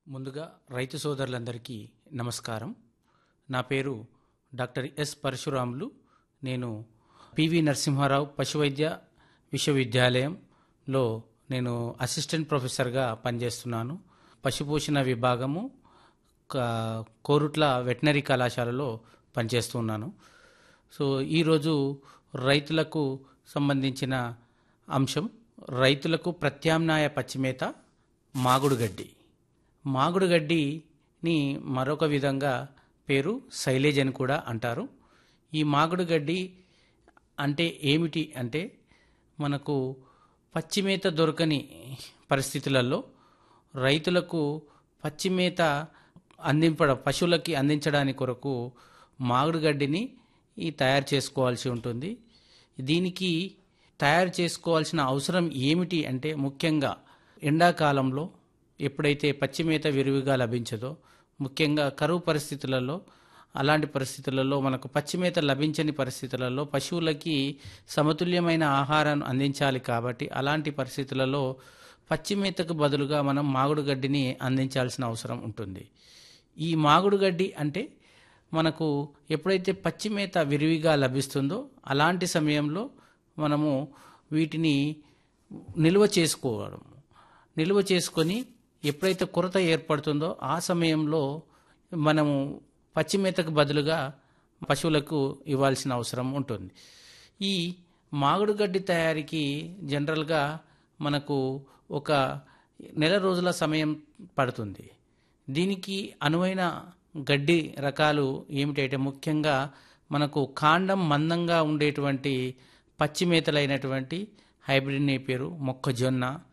ముందుగా రైతు సోదరులందరికీ నమస్కారం నా పేరు డాక్టర్ ఎస్ పరశురాములు నేను పివి నరసింహారావు పశువైద్య విశ్వవిద్యాలయంలో నేను అసిస్టెంట్ ప్రొఫెసర్గా పనిచేస్తున్నాను పశుపోషణ విభాగము క- కోరుట్ల వెటనరీ కళాశాలలో పనిచేస్తున్నాను సో ఈరోజు రైతులకు సంబంధించిన అంశం రైతులకు ప్రత్యామ్నాయ పచ్చిమేత మాగుడు గడ్డి మాగుడు గడ్డిని మరొక విధంగా పేరు సైలేజ్ అని కూడా అంటారు ఈ మాగుడు గడ్డి అంటే ఏమిటి అంటే మనకు పచ్చిమేత దొరకని పరిస్థితులలో రైతులకు పచ్చిమేత అందింపడ పశువులకి అందించడానికి కొరకు మాగుడు గడ్డిని ఈ తయారు చేసుకోవాల్సి ఉంటుంది దీనికి తయారు చేసుకోవాల్సిన అవసరం ఏమిటి అంటే ముఖ్యంగా ఎండాకాలంలో ఎప్పుడైతే పచ్చిమేత విరివిగా లభించదో ముఖ్యంగా కరువు పరిస్థితులలో అలాంటి పరిస్థితులలో మనకు పచ్చిమేత లభించని పరిస్థితులలో పశువులకి సమతుల్యమైన ఆహారాన్ని అందించాలి కాబట్టి అలాంటి పరిస్థితులలో పచ్చిమేతకు బదులుగా మనం మాగుడు గడ్డిని అందించాల్సిన అవసరం ఉంటుంది ఈ మాగుడు గడ్డి అంటే మనకు ఎప్పుడైతే పచ్చిమేత విరివిగా లభిస్తుందో అలాంటి సమయంలో మనము వీటిని నిల్వ చేసుకోవడం నిల్వ చేసుకొని ఎప్పుడైతే కొరత ఏర్పడుతుందో ఆ సమయంలో మనము పచ్చిమేతకు బదులుగా పశువులకు ఇవ్వాల్సిన అవసరం ఉంటుంది ఈ మాగుడు గడ్డి తయారీకి జనరల్గా మనకు ఒక నెల రోజుల సమయం పడుతుంది దీనికి అనువైన గడ్డి రకాలు ఏమిటంటే ముఖ్యంగా మనకు కాండం మందంగా ఉండేటువంటి పచ్చి మేతలైనటువంటి హైబ్రిడ్ నేపేరు మొక్కజొన్న